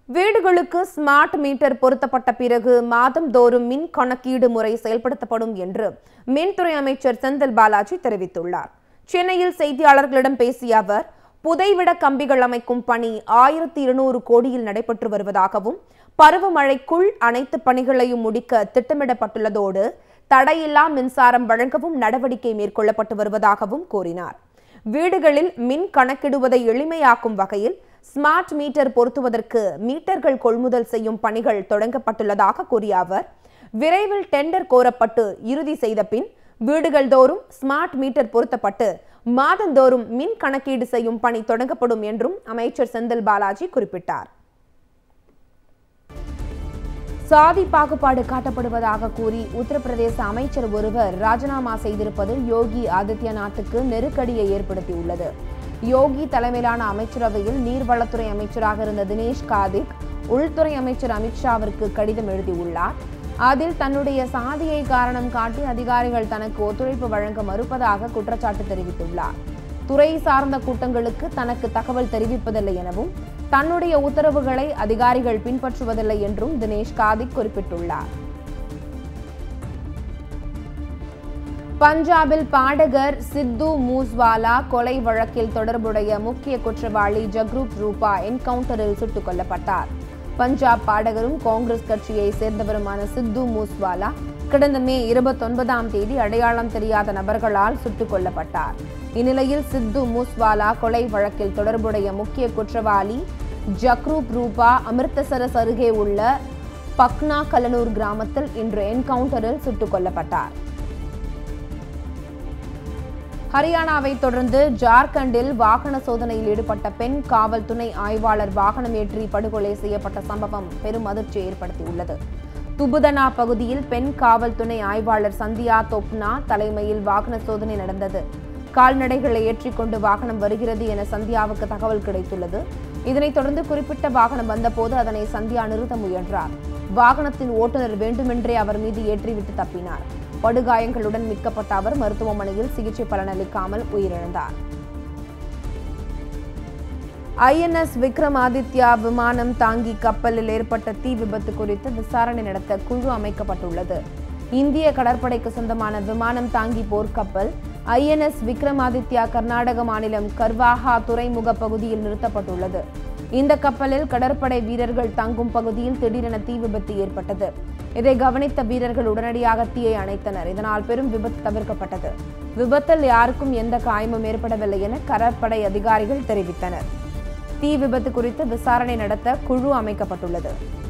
வீடுகளுக்கு smart meter பொருத்தப்பட்ட பிறகு மாதந்தோறும் மின் கணக்கீடு முறை செயல்படுத்தப்படும் என்று மின்துறை அமைச்சர் செந்தில் பாலாஜி தெரிவித்துள்ளார் சென்னையில் செய்தியாளர்களிடம் பேசிய அவர் புதைவிட கம்பிகள் அமைக்கும் பணி ஆயிரத்தி இருநூறு கோடியில் நடைபெற்று வருவதாகவும் பருவமழைக்குள் அனைத்து பணிகளையும் முடிக்க திட்டமிடப்பட்டுள்ளதோடு தடையில்லா மின்சாரம் வழங்கவும் நடவடிக்கை மேற்கொள்ளப்பட்டு வருவதாகவும் கூறினார் வீடுகளில் மின் கணக்கிடுவதை எளிமையாக்கும் வகையில் ஸ்மார்ட் மீட்டர் பொருத்துவதற்கு மீட்டர்கள் கொள்முதல் செய்யும் பணிகள் தொடங்கப்பட்டுள்ளதாக கூறிய அவர் விரைவில் டெண்டர் கோரப்பட்டு இறுதி செய்த பின் வீடுகள் தோறும் ஸ்மார்ட் மீட்டர் பொருத்தப்பட்டு மாதந்தோறும் மின் கணக்கீடு செய்யும் பணி தொடங்கப்படும் என்றும் அமைச்சர் செந்தில் பாலாஜி குறிப்பிட்டார் சாதி பாகுபாடு காட்டப்படுவதாக கூறி உத்தரப்பிரதேச அமைச்சர் ஒருவர் ராஜினாமா செய்திருப்பது யோகி ஆதித்யநாத்துக்கு நெருக்கடியை ஏற்படுத்தியுள்ளது யோகி தலைமையிலான அமைச்சரவையில் நீர்வளத்துறை அமைச்சராக இருந்த தினேஷ் காதிக் உள்துறை அமைச்சர் அமித்ஷாவிற்கு கடிதம் எழுதியுள்ளார் அதில் தன்னுடைய சாதியை காரணம் காட்டி அதிகாரிகள் தனக்கு ஒத்துழைப்பு வழங்க மறுப்பதாக குற்றச்சாட்டு தெரிவித்துள்ளார் துறை சார்ந்த கூட்டங்களுக்கு தனக்கு தகவல் தெரிவிப்பதில்லை எனவும் தன்னுடைய உத்தரவுகளை அதிகாரிகள் பின்பற்றுவதில்லை என்றும் தினேஷ் காதிக் குறிப்பிட்டுள்ளார் பஞ்சாபில் பாடகர் சித்து மூஸ்வாலா கொலை வழக்கில் தொடர்புடைய முக்கிய குற்றவாளி ஜக்ரூப் ரூபா என்கவுண்டரில் சுட்டுக் கொல்லப்பட்டார் பஞ்சாப் பாடகரும் காங்கிரஸ் கட்சியை சேர்ந்தவருமான சித்து மூஸ்வாலா கடந்த மே இருபத்தொன்பதாம் தேதி அடையாளம் தெரியாத நபர்களால் சுட்டுக் கொல்லப்பட்டார் இந்நிலையில் சித்து மூஸ்வாலா கொலை வழக்கில் தொடர்புடைய முக்கிய குற்றவாளி ஜக்ரூப் ரூபா அமிர்தசரஸ் அருகே உள்ள பக்னா கலனூர் கிராமத்தில் இன்று என்கவுண்டரில் சுட்டுக் கொல்லப்பட்டார் ஹரியானாவை தொடர்ந்து ஜார்க்கண்டில் வாகன சோதனையில் ஈடுபட்ட பெண் காவல் துணை ஆய்வாளர் வாகனம் ஏற்றி படுகொலை செய்யப்பட்ட சம்பவம் பெரும் அதிர்ச்சியை ஏற்படுத்தியுள்ளது துபுதனா பகுதியில் பெண் காவல் துணை ஆய்வாளர் சந்தியா தொப்னா தலைமையில் வாகன சோதனை நடந்தது கால்நடைகளை ஏற்றிக்கொண்டு வாகனம் வருகிறது என சந்தியாவுக்கு தகவல் கிடைத்துள்ளது இதனைத் தொடர்ந்து குறிப்பிட்ட வாகனம் வந்தபோது அதனை சந்தியா நிறுத்த முயன்றார் வாகனத்தின் ஓட்டுநர் வேண்டுமென்றே அவர் மீது ஏற்றிவிட்டு தப்பினார் படுகாயங்களுடன் மீட்கப்பட்ட அவர் மருத்துவமனையில் சிகிச்சை பலனளிக்காமல் உயிரிழந்தார் ஐஎன்எஸ் விக்ரமாதித்யா விமானம் தாங்கி கப்பலில் ஏற்பட்ட தீ விபத்து குறித்து விசாரணை நடத்த குழு அமைக்கப்பட்டுள்ளது இந்திய கடற்படைக்கு சொந்தமான விமானம் தாங்கி போர்க்கப்பல் ஐஎன்எஸ் விக்ரமாதித்யா கர்நாடக மாநிலம் கர்வாஹா துறைமுக பகுதியில் நிறுத்தப்பட்டுள்ளது இந்த கப்பலில் கடற்படை வீரர்கள் தங்கும் பகுதியில் திடீரென தீ விபத்து ஏற்பட்டது இதை கவனித்த வீரர்கள் உடனடியாக தீயை அணைத்தனர் இதனால் பெரும் விபத்து தவிர்க்கப்பட்டது விபத்தில் யாருக்கும் எந்த காயமும் ஏற்படவில்லை என கடற்படை அதிகாரிகள் தெரிவித்தனர் தீ விபத்து குறித்து விசாரணை நடத்த குழு அமைக்கப்பட்டுள்ளது